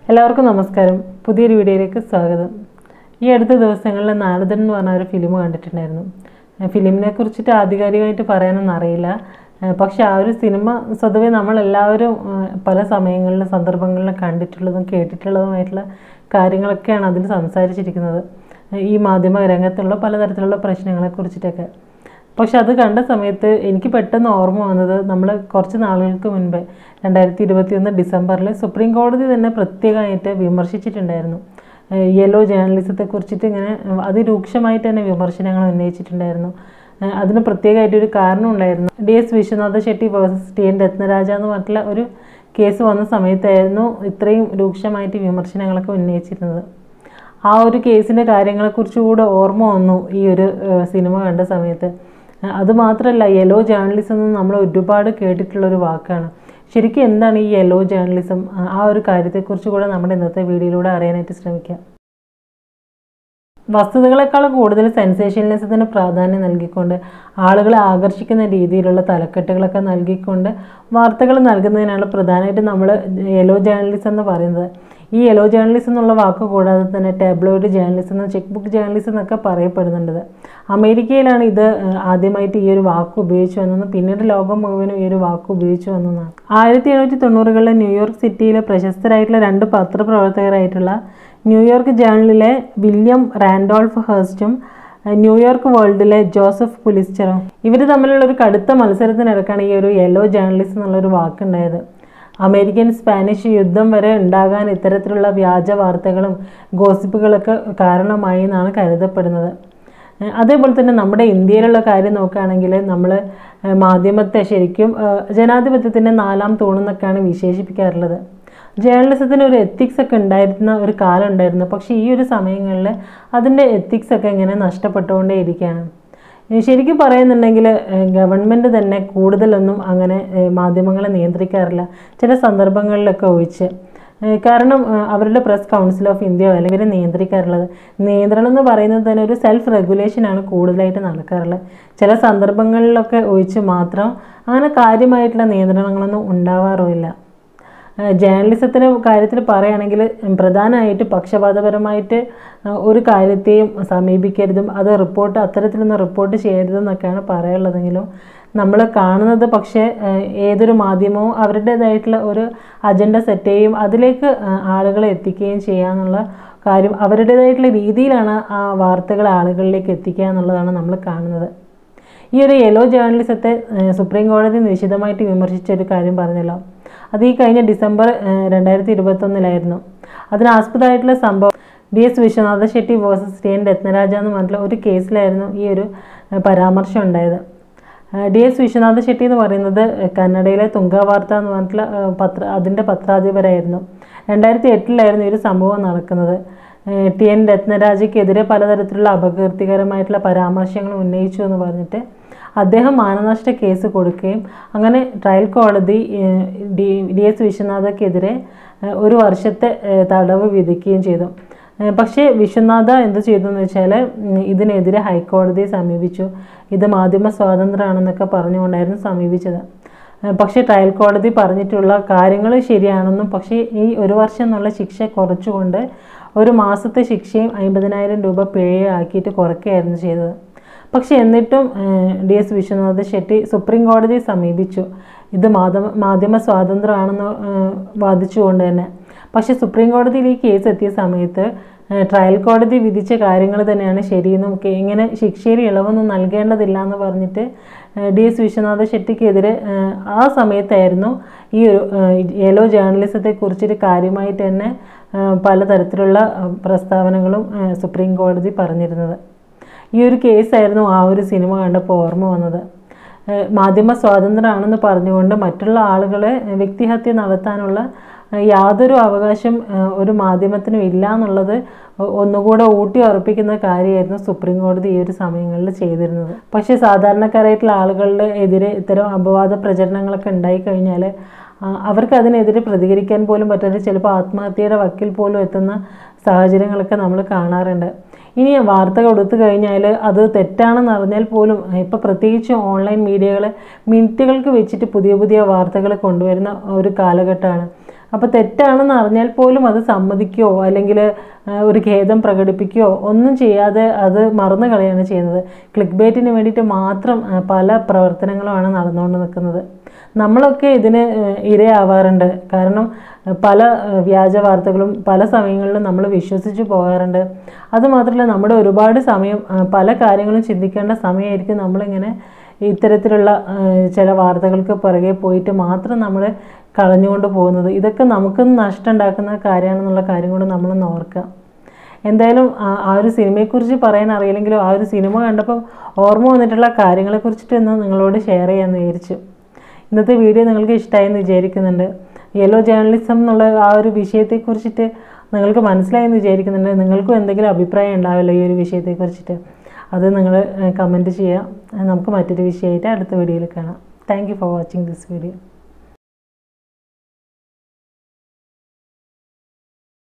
എല്ലാവർക്കും നമസ്കാരം പുതിയൊരു വീഡിയോയിലേക്ക് സ്വാഗതം ഈ അടുത്ത ദിവസങ്ങളിൽ നാരദൻ എന്ന് പറഞ്ഞ ഒരു ഫിലിം കണ്ടിട്ടുണ്ടായിരുന്നു ഏഹ് ഫിലിമിനെ കുറിച്ചിട്ട് ആധികാരികമായിട്ട് പറയാനൊന്നും അറിയില്ല ഏഹ് പക്ഷെ ആ ഒരു സിനിമ സ്വതവേ നമ്മളെല്ലാവരും ഏഹ് പല സമയങ്ങളിലും സന്ദർഭങ്ങളിലും കണ്ടിട്ടുള്ളതും കേട്ടിട്ടുള്ളതുമായിട്ടുള്ള കാര്യങ്ങളൊക്കെയാണ് അതിൽ സംസാരിച്ചിരിക്കുന്നത് ഏഹ് ഈ മാധ്യമ രംഗത്തുള്ള പലതരത്തിലുള്ള പ്രശ്നങ്ങളെ കുറിച്ചിട്ടൊക്കെ പക്ഷെ അത് കണ്ട സമയത്ത് എനിക്ക് പെട്ടെന്ന് ഓർമ്മ വന്നത് നമ്മൾ കുറച്ച് നാളുകൾക്ക് മുൻപ് രണ്ടായിരത്തി ഇരുപത്തിയൊന്ന് ഡിസംബറിൽ സുപ്രീം കോടതി തന്നെ പ്രത്യേകമായിട്ട് വിമർശിച്ചിട്ടുണ്ടായിരുന്നു ഏഹ് യെല്ലോ ജേർണലിസത്തെ കുറിച്ചിട്ട് ഇങ്ങനെ അതിരൂക്ഷമായിട്ട് തന്നെ വിമർശനങ്ങൾ ഉന്നയിച്ചിട്ടുണ്ടായിരുന്നു ഏഹ് അതിന് പ്രത്യേകമായിട്ട് ഒരു കാരണം ഉണ്ടായിരുന്നു D S Vishwanatha Shetty versus T N Ratnaraja എന്ന് പറഞ്ഞിട്ടുള്ള ഒരു കേസ് വന്ന സമയത്തായിരുന്നു ഇത്രയും രൂക്ഷമായിട്ട് വിമർശനങ്ങളൊക്കെ ഉന്നയിച്ചിരുന്നത് ആ ഒരു കേസിൻ്റെ കാര്യങ്ങളെക്കുറിച്ച് കൂടെ ഓർമ്മ വന്നു ഈ ഒരു ഏഹ് സിനിമ കണ്ട സമയത്ത് ഏഹ് അത് മാത്രമല്ല യെല്ലോ ജേർണലിസം എന്ന് നമ്മൾ ഒരുപാട് കേട്ടിട്ടുള്ള ഒരു വാക്കാണ് ശരിക്കും എന്താണ് ഈ യെല്ലോ ജേർണലിസം ആ ഒരു കാര്യത്തെക്കുറിച്ച് കൂടെ നമ്മുടെ ഇന്നത്തെ വീഡിയോയിലൂടെ അറിയാനായിട്ട് ശ്രമിക്കാം വസ്തുതകളെക്കാൾ കൂടുതൽ സെൻസേഷനലിസത്തിന് പ്രാധാന്യം നൽകിക്കൊണ്ട് ആളുകളെ ആകർഷിക്കുന്ന രീതിയിലുള്ള തലക്കെട്ടുകളൊക്കെ നൽകിക്കൊണ്ട് വാർത്തകൾ നൽകുന്നതിനാണ് പ്രധാനമായിട്ടും നമ്മൾ യെല്ലോ ജേർണലിസം എന്ന് പറയുന്നത് ഈ യെല്ലോ ജേർണലിസം എന്നുള്ള വാക്ക് കൂടാതെ തന്നെ ടാബ്ലോയിഡ് ജേർണലിസം എന്ന ചെക്ക് ബുക്ക് ജേർണലിസം എന്നൊക്കെ പറയപ്പെടുന്നുണ്ട് അമേരിക്കയിലാണ് ഇത് ഏഹ്, ആദ്യമായിട്ട് ഈ ഒരു വാക്ക് ഉപയോഗിച്ചു വന്നതെന്ന് പിന്നീട് ലോകം മുഴുവനും ഈ ഒരു വാക്ക് ഉപയോഗിച്ചു വന്നതാണ് ആയിരത്തി എണ്ണൂറ്റി തൊണ്ണൂറുകളിലെ ന്യൂയോർക്ക് സിറ്റിയിലെ പ്രശസ്തരായിട്ടുള്ള രണ്ട് പത്രപ്രവർത്തകരായിട്ടുള്ള ന്യൂയോർക്ക് ജേർണലിലെ വില്യം റാൻഡോൾഫ് ഹേഴ്സ്റ്റും ഏഹ്, ന്യൂയോർക്ക് വേൾഡിലെ ജോസഫ് പുലിസ്റ്ററും ഇവർ തമ്മിലുള്ള ഒരു കടുത്ത മത്സരത്തിനിടക്കാണ് ഈ ഒരു യെല്ലോ ജേർണലിസം എന്നുള്ളൊരു വാക്കുണ്ടായത് അമേരിക്കൻ സ്പാനിഷ് യുദ്ധം വരെ ഉണ്ടാകാൻ ഇത്തരത്തിലുള്ള വ്യാജ വാർത്തകളും ഗോസിപ്പുകളൊക്കെ കാരണമായി എന്നാണ് കരുതപ്പെടുന്നത് ഏഹ് അതേപോലെ തന്നെ നമ്മുടെ ഇന്ത്യയിലുള്ള കാര്യം നോക്കുകയാണെങ്കിൽ നമ്മൾ മാധ്യമത്തെ ശരിക്കും ഏഹ് ജനാധിപത്യത്തിൻ്റെ നാലാം തൂണെന്നൊക്കെയാണ് വിശേഷിപ്പിക്കാറുള്ളത് ജേർണലിസത്തിന് ഒരു എത്തിക്സ് ഒക്കെ ഉണ്ടായിരുന്ന ഒരു കാലം ഉണ്ടായിരുന്നു പക്ഷേ ഈ ഒരു സമയങ്ങളിൽ അതിൻ്റെ എത്തിക്സ് ഒക്കെ ഇങ്ങനെ നഷ്ടപ്പെട്ടുകൊണ്ടേ ഇരിക്കുകയാണ് ഏഹ് ശരിക്കും പറയുന്നുണ്ടെങ്കിൽ ഗവൺമെൻറ് തന്നെ കൂടുതലൊന്നും അങ്ങനെ ഏഹ് മാധ്യമങ്ങളെ നിയന്ത്രിക്കാറില്ല ചില സന്ദർഭങ്ങളിലൊക്കെ ഒഴിച്ച് ഏഹ് കാരണം ഏഹ് അവരുടെ പ്രസ് കൗൺസിൽ ഓഫ് ഇന്ത്യ അല്ലെങ്കിൽ ഇവരെ നിയന്ത്രിക്കാറുള്ളത് നിയന്ത്രണം എന്ന് പറയുന്നത് തന്നെ ഒരു സെൽഫ് റെഗുലേഷനാണ് കൂടുതലായിട്ട് നടക്കാറുള്ളത് ചില സന്ദർഭങ്ങളിലൊക്കെ ഒഴിച്ച് മാത്രം അങ്ങനെ കാര്യമായിട്ടുള്ള നിയന്ത്രണങ്ങളൊന്നും ഉണ്ടാവാറുമില്ല ഏഹ് ജേർണലിസത്തിൻ്റെ കാര്യത്തിൽ പറയുകയാണെങ്കിൽ പ്രധാനമായിട്ട് പക്ഷപാതപരമായിട്ട് ഏഹ് ഒരു കാര്യത്തെയും സമീപിക്കരുതും അത് റിപ്പോർട്ട് അത്തരത്തിലൊന്നും റിപ്പോർട്ട് ചെയ്യരുതെന്നൊക്കെയാണ് പറയാനുള്ളതെങ്കിലും നമ്മൾ കാണുന്നത് പക്ഷേ ഏഹ് ഏതൊരു മാധ്യമവും അവരുടേതായിട്ടുള്ള ഒരു അജണ്ട സെറ്റ് ചെയ്യും അതിലേക്ക് ഏഹ് ആളുകളെ എത്തിക്കുകയും ചെയ്യാന്നുള്ള കാര്യം അവരുടേതായിട്ടുള്ള രീതിയിലാണ് ആ വാർത്തകൾ ആളുകളിലേക്ക് എത്തിക്കുക എന്നുള്ളതാണ് നമ്മൾ കാണുന്നത് ഈ ഒരു യെല്ലോ ജേർണലിസത്തെ ഏഹ് സുപ്രീം കോടതി നിശിതമായിട്ട് വിമർശിച്ച ഒരു കാര്യം പറഞ്ഞല്ലോ അത് ഈ കഴിഞ്ഞ ഡിസംബർ ഏഹ് രണ്ടായിരത്തി ഇരുപത്തൊന്നിലായിരുന്നു അതിനാസ്പദമായിട്ടുള്ള സംഭവം D S Vishwanatha Shetty versus T N Ratnaraja എന്ന് പറഞ്ഞിട്ടുള്ള ഒരു കേസിലായിരുന്നു ഈ ഒരു ഏഹ് പരാമർശം ഉണ്ടായത് ഏഹ് ഡി എസ് വിശ്വനാഥ ഷെട്ടി എന്ന് പറയുന്നത് ഏഹ് കന്നഡയിലെ തുങ്ക വാർത്ത എന്ന് പറഞ്ഞിട്ടുള്ള ഏഹ് പത്ര അതിൻ്റെ പത്രാധിപരായിരുന്നു രണ്ടായിരത്തി എട്ടിലായിരുന്നു ഈ ഒരു സംഭവം നടക്കുന്നത് ഏഹ് ടി എൻ രത്നരാജയ്ക്കെതിരെ പലതരത്തിലുള്ള അപകീർത്തികരമായിട്ടുള്ള പരാമർശങ്ങൾ ഉന്നയിച്ചു എന്ന് പറഞ്ഞിട്ട് അദ്ദേഹം മാനനഷ്ട കേസ് കൊടുക്കുകയും അങ്ങനെ ട്രയൽ കോടതി ഏഹ് ഡി ഡി എസ് വിശ്വനാഥയ്ക്കെതിരെ ഏഹ് ഒരു വർഷത്തെ ഏഹ് തടവ് വിധിക്കുകയും ചെയ്തു ഏഹ് പക്ഷേ വിശ്വനാഥ എന്ത് ചെയ്തു എന്ന് വെച്ചാൽ ഇതിനെതിരെ ഹൈക്കോടതിയെ സമീപിച്ചു ഇത് മാധ്യമ സ്വാതന്ത്ര്യമാണെന്നൊക്കെ പറഞ്ഞുകൊണ്ടായിരുന്നു സമീപിച്ചത് ഏഹ് പക്ഷേ ട്രയൽ കോടതി പറഞ്ഞിട്ടുള്ള കാര്യങ്ങൾ ശരിയാണെന്നും പക്ഷേ ഈ ഒരു വർഷം എന്നുള്ള ശിക്ഷ കുറച്ചുകൊണ്ട് ഒരു മാസത്തെ ശിക്ഷയും അമ്പതിനായിരം രൂപ പിഴയും ആക്കിയിട്ട് കുറയ്ക്കുകയായിരുന്നു ചെയ്തത് പക്ഷെ എന്നിട്ടും D S Vishwanath Shetty supreme കോടതിയെ സമീപിച്ചു ഇത് മാധ്യമ മാധ്യമ സ്വാതന്ത്ര്യമാണെന്ന് ഏഹ് വാദിച്ചുകൊണ്ട് തന്നെ പക്ഷെ സുപ്രീം കോടതിയിൽ ഈ കേസ് എത്തിയ സമയത്ത് ഏഹ് ട്രയൽ കോടതി വിധിച്ച കാര്യങ്ങൾ തന്നെയാണ് ശരിയെന്നും ഒക്കെ ഇങ്ങനെ ശിക്ഷയിൽ ഇളവൊന്നും നൽകേണ്ടതില്ല എന്ന് പറഞ്ഞിട്ട് ഏഹ് ഡി എസ് വിശ്വനാഥ ഷെട്ടിക്കെതിരെ ഏഹ് ആ സമയത്തായിരുന്നു ഈ ഒരു ഏഹ് യെല്ലോ ജേർണലിസത്തെ കുറിച്ചൊരു കാര്യമായിട്ട് തന്നെ ഏഹ് പലതരത്തിലുള്ള ഏഹ് പ്രസ്താവനകളും ഏഹ് സുപ്രീം കോടതി പറഞ്ഞിരുന്നത് ഈ ഒരു കേസായിരുന്നു ആ ഒരു സിനിമ കണ്ടപ്പോൾ ഓർമ്മ വന്നത് ഏഹ് മാധ്യമ സ്വാതന്ത്ര്യമാണെന്ന് പറഞ്ഞുകൊണ്ട് മറ്റുള്ള ആളുകളെ വ്യക്തിഹത്യ നടത്താനുള്ള ഏഹ് യാതൊരു അവകാശം ഏഹ് ഒരു മാധ്യമത്തിനും ഇല്ല എന്നുള്ളത് ഒ- ഒന്നുകൂടെ ഊട്ടി ഉറപ്പിക്കുന്ന കാര്യമായിരുന്നു സുപ്രീം കോടതി ഈ ഒരു സമയങ്ങളിൽ ചെയ്തിരുന്നത് പക്ഷേ സാധാരണക്കാരായിട്ടുള്ള ആളുകളുടെ എതിരെ ഇത്തരം അപവാദ പ്രചരണങ്ങളൊക്കെ ഉണ്ടായി കഴിഞ്ഞാൽ അവർക്ക് അതിനെതിരെ പ്രതികരിക്കാൻ പോലും പറ്റാതെ ചിലപ്പോൾ ആത്മഹത്യയുടെ വക്കിൽ പോലും എത്തുന്ന സാഹചര്യങ്ങളൊക്കെ നമ്മൾ കാണാറുണ്ട് ഇനി വാർത്ത കൊടുത്തു കഴിഞ്ഞാൽ അത് തെറ്റാണെന്ന് അറിഞ്ഞാൽ പോലും ഇപ്പോൾ പ്രത്യേകിച്ച് ഓൺലൈൻ മീഡിയകൾ മിനിറ്റുകൾക്ക് വെച്ചിട്ട് പുതിയ പുതിയ വാർത്തകൾ കൊണ്ടുവരുന്ന ഒരു കാലഘട്ടമാണ് അപ്പോൾ തെറ്റാണെന്ന് അറിഞ്ഞാൽ പോലും അത് സമ്മതിക്കുകയോ അല്ലെങ്കിൽ ഒരു ഖേദം പ്രകടിപ്പിക്കുകയോ ഒന്നും ചെയ്യാതെ അത് മറന്നു കളയാണ് ചെയ്യുന്നത് ക്ലിക്ക് ബേറ്റിന് വേണ്ടിയിട്ട് മാത്രം ആ, പല പ്രവർത്തനങ്ങളുമാണ് നടന്നുകൊണ്ട് നിൽക്കുന്നത് നമ്മളൊക്കെ ഇതിന് ഏഹ്, ഇരയാവാറുണ്ട് കാരണം ഏഹ്, പല ഏഹ്, വ്യാജ വാർത്തകളും പല സമയങ്ങളിലും നമ്മൾ വിശ്വസിച്ച് പോകാറുണ്ട് അതുമാത്രമല്ല നമ്മുടെ ഒരുപാട് സമയം ആ, പല കാര്യങ്ങളും ചിന്തിക്കേണ്ട സമയമായിരിക്കും നമ്മളിങ്ങനെ ഇത്തരത്തിലുള്ള ഏഹ്, ചില വാർത്തകൾക്ക് പുറകെ പോയിട്ട് മാത്രം നമ്മൾ കളഞ്ഞുകൊണ്ട് പോകുന്നത് ഇതൊക്കെ നമുക്ക് നഷ്ടം ഉണ്ടാക്കുന്ന കാര്യമാണെന്നുള്ള കാര്യം കൂടെ നമ്മളൊന്ന് ഓർക്കുക എന്തായാലും ആ- ആ ഒരു സിനിമയെക്കുറിച്ച് പറയാൻ അറിയില്ലെങ്കിലും ആ ഒരു സിനിമ കണ്ടപ്പോൾ ഓർമ്മ വന്നിട്ടുള്ള കാര്യങ്ങളെക്കുറിച്ചിട്ട് ഇന്ന് നിങ്ങളോട് ഷെയർ ചെയ്യാമെന്ന് വിചാരിച്ചു ഇന്നത്തെ വീഡിയോ നിങ്ങൾക്ക് ഇഷ്ടമായി എന്ന് വിചാരിക്കുന്നുണ്ട് യെല്ലോ ജേർണലിസം എന്നുള്ള ആ ഒരു വിഷയത്തെക്കുറിച്ചിട്ട് നിങ്ങൾക്ക് മനസ്സിലായെന്ന് വിചാരിക്കുന്നുണ്ട് നിങ്ങൾക്കും എന്തെങ്കിലും അഭിപ്രായം ഉണ്ടാവില്ല ഈ ഒരു വിഷയത്തെക്കുറിച്ചിട്ട് അത് നിങ്ങൾ കമൻറ്റ് ചെയ്യാം നമുക്ക് മറ്റൊരു വിഷയമായിട്ട് അടുത്ത വീഡിയോയിൽ കാണാം thank you for watching this video